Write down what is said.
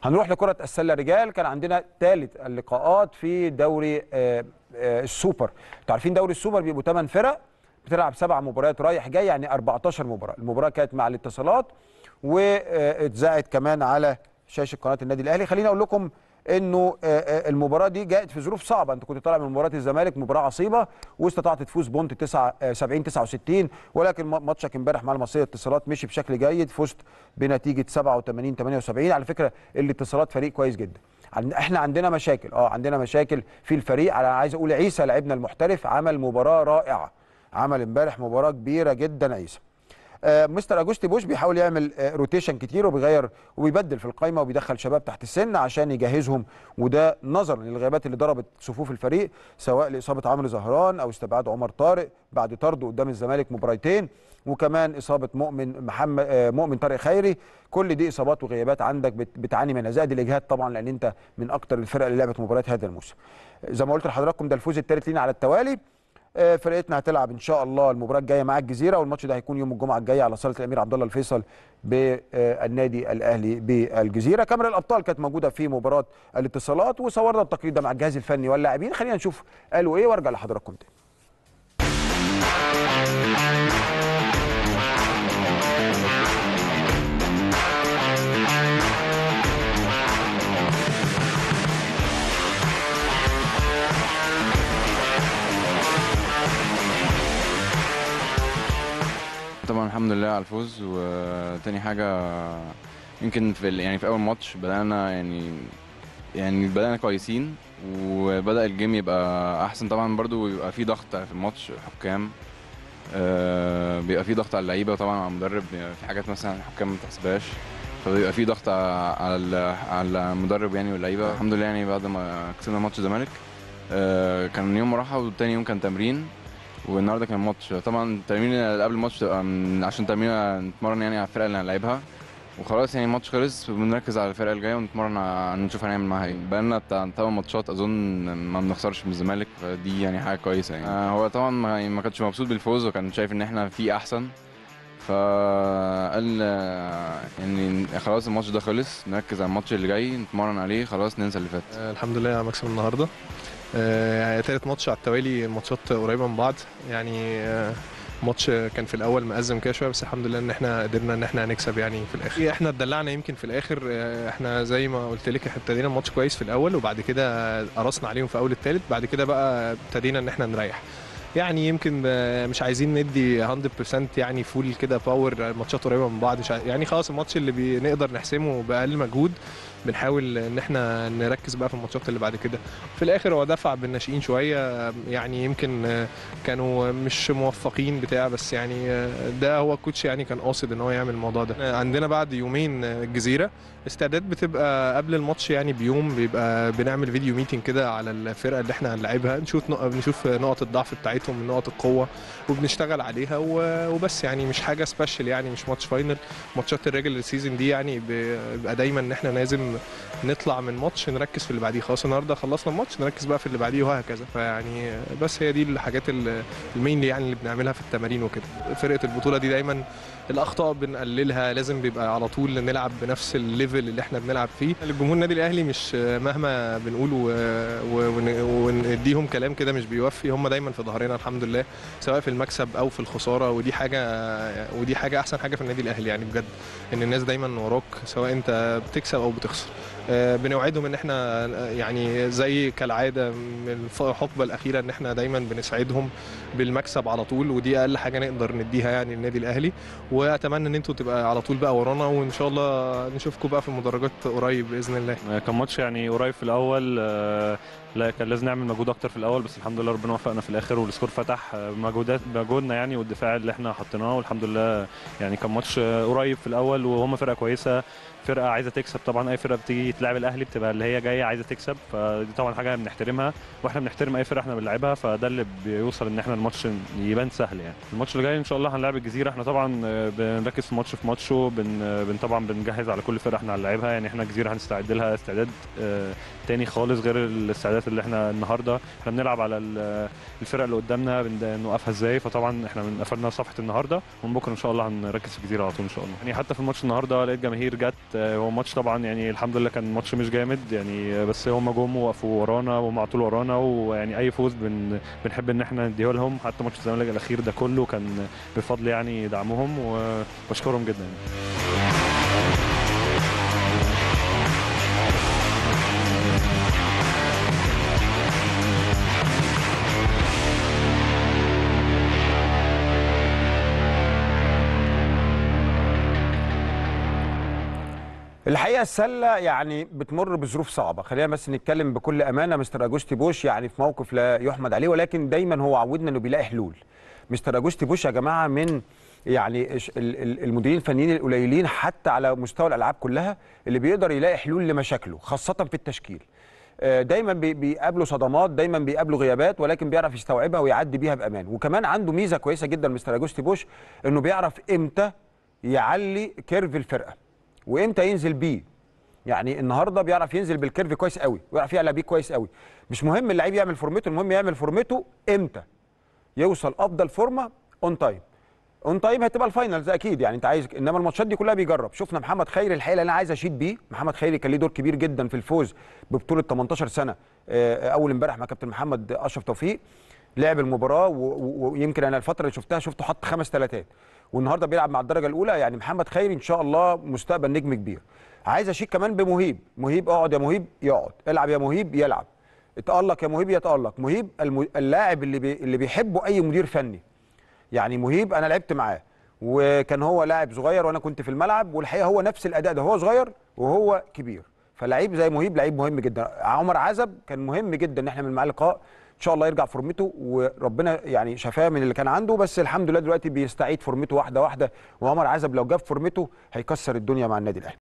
هنروح لكرة السلة رجال كان عندنا ثالث اللقاءات في دوري آه، آه، السوبر انتوا عارفين دوري السوبر بيبقوا 8 فرق بتلعب سبع مباريات رايح جاي يعني 14 مباراة المباراة كانت مع الاتصالات واتذاعت كمان على شاشة قناة النادي الأهلي خليني أقول لكم انه آه، آه، المباراه دي جاءت في ظروف صعبه انت كنت طالع من مباراه الزمالك مباراه عصيبه واستطعت تفوز بونت 9 آه، 70 69 ولكن ما- ماتشك امبارح مع المصريه اتصالات مشي بشكل جيد فزت بنتيجه 87 78 على فكره الاتصالات فريق كويس جدا عن- احنا عندنا مشاكل اه عندنا مشاكل في الفريق على عايز اقول عيسى لعبنا المحترف عمل مباراه رائعه عمل امبارح مباراه كبيره جدا عيسى آه، مستر اجوستي بوش بيحاول يعمل آه، روتيشن كتير وبيغير وبيبدل في القايمه وبيدخل شباب تحت السن عشان يجهزهم وده نظرا للغيابات اللي ضربت صفوف الفريق سواء لاصابه عمرو زهران او استبعاد عمر طارق بعد طرده قدام الزمالك مباراتين وكمان اصابه مؤمن محمد آه، مؤمن طارق خيري كل دي اصابات وغيابات عندك بت- بتعاني منها زائد الاجهاد طبعا لان انت من اكتر الفرق اللي لعبت مباريات هذا الموسم زي ما قلت لحضراتكم ده الفوز الثالث لينا على التوالي آه، فرقتنا هتلعب ان شاء الله المباراه الجايه مع الجزيره والماتش ده هيكون يوم الجمعه الجايه على صاله الامير عبد الله الفيصل بالنادي الاهلي بالجزيره كاميرا الابطال كانت موجوده في مباراه الاتصالات وصورنا التقرير ده مع الجهاز الفني واللاعبين خلينا نشوف قالوا ايه وارجع لحضراتكم تاني طبعا الحمد لله على الفوز وتاني حاجة يمكن في ال- يعني في أول ماتش بدأنا يعني يعني بدأنا كويسين وبدأ الجيم يبقى أحسن طبعا برضو بيبقى في ضغط في الماتش حكام آه، بيبقى في ضغط على اللعيبة طبعا على المدرب بيبقى في حاجات مثلا الحكام ما بتحسبهاش فبيبقى في ضغط على ال- على المدرب يعني واللعيبة الحمد لله يعني بعد ما كسبنا ماتش الزمالك آه، كان يوم راحة وتاني يوم كان تمرين والنهارده كان ماتش طبعا التمرين اللي قبل الماتش تبقى من عشان تمرين نتمرن يعني على الفرقه اللي هنلعبها وخلاص يعني الماتش خلص بنركز على الفرقه الجايه ونتمرن على نشوف هنعمل معاها ايه بقالنا بتاع ثمان ماتشات اظن ما بنخسرش من الزمالك فدي يعني حاجه كويسه يعني آه هو طبعا ما يعني ما كانش مبسوط بالفوز وكان شايف ان احنا في احسن فقال آه، يعني خلاص الماتش ده خلص نركز على الماتش اللي جاي نتمرن عليه خلاص ننسى اللي فات آه، الحمد لله على مكسب النهارده آه، يعني تالت ماتش على التوالي الماتشات قريبه من بعض يعني آه، ماتش كان في الاول مأزم كده شويه بس الحمد لله ان احنا قدرنا ان احنا نكسب يعني في الاخر احنا اتدلعنا يمكن في الاخر آه، احنا زي ما قلت لك احنا ابتدينا الماتش كويس في الاول وبعد كده قرصنا عليهم في اول التالت بعد كده بقى ابتدينا ان احنا نريح يعني يمكن آه، مش عايزين ندي 100% يعني فول كده باور الماتشات قريبه من بعض مش عاي- يعني خلاص الماتش اللي بنقدر نحسمه باقل مجهود بنحاول ان احنا نركز بقى في الماتشات اللي بعد كده في الاخر هو دفع بالناشئين شويه يعني يمكن آه، كانوا مش موفقين بتاع بس يعني آه، ده هو الكوتش يعني كان قاصد ان هو يعمل الموضوع ده آه، عندنا بعد يومين آه، الجزيره استعداد بتبقى قبل الماتش يعني بيوم بيبقى بنعمل فيديو ميتنج كده على الفرقه اللي احنا هنلعبها نشوف نق- بنشوف نقط الضعف بتاعتهم نقط القوه وبنشتغل عليها و- وبس يعني مش حاجه سبيشال يعني مش ماتش فاينل ماتشات الريجل السيزون دي يعني بيبقى دايما ان احنا لازم نطلع من ماتش نركز في اللي بعديه خلاص النهارده خلصنا الماتش نركز بقى في اللي بعديه وهكذا فيعني بس هي دي الحاجات ال- المين يعني اللي بنعملها في التمارين وكده فرقه البطوله دي دايما الاخطاء بنقللها لازم بيبقى على طول نلعب بنفس الليفل اللي احنا بنلعب فيه الجمهور النادي الاهلي مش مهما بنقول و- و- ون- ونديهم كلام كده مش بيوفي هم دايما في ظهرنا الحمد لله سواء في المكسب او في الخساره ودي حاجه ودي حاجه احسن حاجه في النادي الاهلي يعني بجد ان الناس دايما وراك سواء انت بتكسب او بتخسر آه، بنوعدهم ان احنا آه، يعني زي كالعاده من الحقبه الاخيره ان احنا دايما بنسعدهم بالمكسب على طول ودي اقل حاجه نقدر نديها يعني للنادي الاهلي واتمنى ان انتوا تبقى على طول بقى ورانا وان شاء الله نشوفكم بقى في المدرجات قريب باذن الله كان ماتش يعني قريب في الاول آه، لا كان لازم نعمل مجهود اكتر في الاول بس الحمد لله ربنا وفقنا في الاخر والسكور فتح آه، بمجهودات بمجهودنا يعني والدفاع اللي احنا حطيناه والحمد لله يعني كان ماتش آه، قريب في الاول وهم فرقه كويسه فرقه عايزه تكسب طبعا اي فرقه بتيجي تلعب الاهلي بتبقى اللي هي جايه عايزه تكسب فدي طبعا حاجه بنحترمها واحنا بنحترم اي فرقه احنا بنلعبها فده اللي بيوصل ان احنا الماتش يبان سهل يعني الماتش اللي جاي ان شاء الله هنلعب الجزيره احنا طبعا آه، بنركز في ماتش في ماتشه بن آه، بن طبعا بنجهز على كل فرقه احنا هنلعبها يعني احنا الجزيره هنستعد لها استعداد آه، تاني خالص غير الاستعدادات اللي احنا النهارده احنا بنلعب على ال- الفرق اللي قدامنا بن- نوقفها ازاي فطبعا احنا من قفلنا صفحه النهارده ومن بكره ان شاء الله هنركز في الجزيره على طول ان شاء الله يعني حتى في الماتش النهارده لقيت جماهير جت آه، هو ماتش طبعا يعني الحمد لله كان ماتش مش جامد يعني آه، بس هم جم وقفوا ورانا وهم على طول ورانا ويعني اي فوز بن بنحب ان احنا نديه لهم حتى ماتش الزمالك الاخير ده كله كان بفضل يعني دعمهم وبشكرهم جدا يعني. الحقيقه السله يعني بتمر بظروف صعبه خلينا بس نتكلم بكل امانه مستر اجوستي بوش يعني في موقف لا يحمد عليه ولكن دايما هو عودنا انه بيلاقي حلول مستر اجوستي بوش يا جماعه من يعني إش- ال- ال- المديرين الفنيين القليلين حتى على مستوى الالعاب كلها اللي بيقدر يلاقي حلول لمشاكله خاصه في التشكيل آه، دايما بي- بيقابله صدمات دايما بيقابله غيابات ولكن بيعرف يستوعبها ويعدي بيها بامان وكمان عنده ميزه كويسه جدا مستر اجوستي بوش انه بيعرف امتى يعلي كيرف الفرقه وامتى ينزل بيه يعني النهارده بيعرف ينزل بالكيرف كويس قوي ويعرف يعلى بيه كويس قوي مش مهم اللعيب يعمل فورمته المهم يعمل فورمته امتى يوصل افضل فورمه اون تايم اون تايم هتبقى الفاينلز اكيد يعني انت عايز انما الماتشات دي كلها بيجرب شفنا محمد خيري الحقيقه اللي انا عايز اشيد بيه محمد خيري كان ليه دور كبير جدا في الفوز ببطوله 18 سنه آه، اول امبارح مع كابتن محمد اشرف توفيق لعب المباراه و- و- ويمكن انا الفتره اللي شفتها شفته حط خمس ثلاثات والنهارده بيلعب مع الدرجه الاولى يعني محمد خيري ان شاء الله مستقبل نجم كبير عايز اشيد كمان بمهيب مهيب اقعد يا مهيب يقعد العب يا مهيب يلعب اتالق يا مهيب يتالق مهيب الم... اللاعب اللي بي... اللي بيحبه اي مدير فني يعني مهيب انا لعبت معاه وكان هو لاعب صغير وانا كنت في الملعب والحقيقه هو نفس الاداء ده هو صغير وهو كبير فلعيب زي مهيب لعيب مهم جدا عمر عزب كان مهم جدا ان احنا من معاه لقاء ان شاء الله يرجع فورمته وربنا يعني شفاه من اللي كان عنده بس الحمد لله دلوقتي بيستعيد فورمته واحده واحده وعمر عزب لو جاب فورمته هيكسر الدنيا مع النادي الاهلي